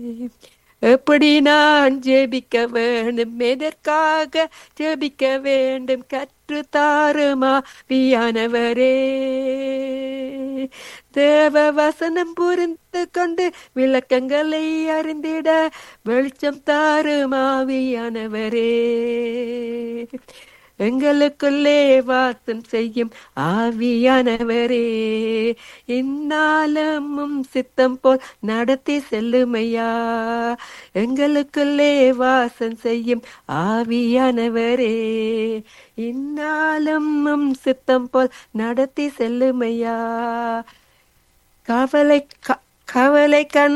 எப்படி நான் ஜெபிக்க வேண்டும் எதற்காக ஜெபிக்க வேண்டும் கற்று தாருமா வியானவரே தேவ வசனம் புரிந்து கொண்டு விளக்கங்களை அறிந்திட வெளிச்சம் தாருமாவியானவரே எங்களுக்குள்ளே வாசம் செய்யும் ஆவியானவரே இந்நாளமும் சித்தம் போல் நடத்தி செல்லுமையா எங்களுக்குள்ளே வாசம் செய்யும் ஆவியானவரே இந்நாளமும் சித்தம் போல் நடத்தி செல்லுமையா கவலை க- கவலை கண்